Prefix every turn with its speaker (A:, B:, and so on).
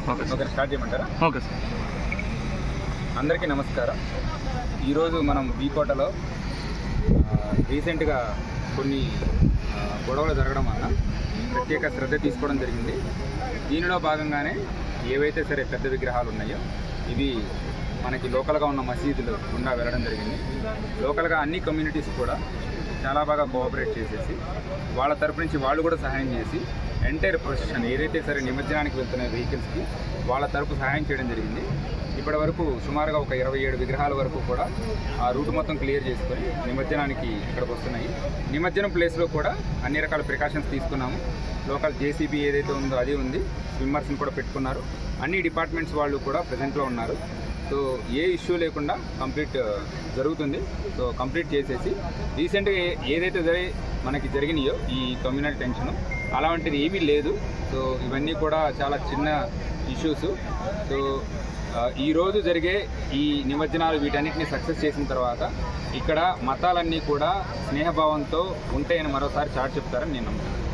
A: okay sir
B: okay start చేయమంటారా
A: okay sir
B: అందరికీ నమస్కారం ఈరోజు మనం బీకోటలో ఆ, రీసెంట్గా కొన్ని ఆ, గొడవలు జరగడం వలన ప్రత్యేక శ్రద్ధ తీసుకోవడం జరిగింది దీనిలో భాగంగానే ఏవైతే సరే పెద్ద విగ్రహాలు ఉన్నాయో ఇవి మనకి లోకల్గా ఉన్న మసీదులు గుండా వెళ్ళడం జరిగింది లోకల్గా అన్ని కమ్యూనిటీస్ కూడా చాలా బాగా కోఆపరేట్ చేసేసి వాళ్ళ తరపు నుంచి వాళ్ళు కూడా సహాయం చేసి ఎంటైర్ ప్రొసెషన్ ఏదైతే సరే నిమజ్జనానికి వెళ్తున్న వెహికల్స్కి వాళ్ళ తరపు సహాయం చేయడం జరిగింది ఇప్పటి వరకు సుమారుగా ఒక ఇరవై ఏడు విగ్రహాల వరకు కూడా ఆ రూట్ మొత్తం క్లియర్ చేసుకొని నిమజ్జనానికి ఇక్కడికి వస్తున్నాయి నిమజ్జనం ప్లేస్లో కూడా అన్ని రకాల ప్రికాషన్స్ తీసుకున్నాము లోకల్ జేసీబీ ఏదైతే ఉందో అది ఉంది స్విమ్మర్స్ని కూడా పెట్టుకున్నారు అన్ని డిపార్ట్మెంట్స్ వాళ్ళు కూడా ప్రజెంట్లో ఉన్నారు సో ఏ ఇష్యూ లేకుండా కంప్లీట్ జరుగుతుంది సో కంప్లీట్ చేసేసి రీసెంట్గా ఏ- ఏదైతే జరిగి మనకి జరిగినాయో ఈ కమ్యూనల్ టెన్షన్ అలాంటిది ఏమీ లేదు సో ఇవన్నీ కూడా చాలా చిన్న ఇష్యూస్ సో ఆ, ఈ రోజు జరిగే ఈ నిమజ్జనాలు వీటన్నిటిని సక్సెస్ చేసిన తర్వాత ఇక్కడ మతాలన్నీ కూడా స్నేహభావంతో ఉంటాయని మరోసారి చాటి చెప్తారని నేను నమ్ముతున్నాను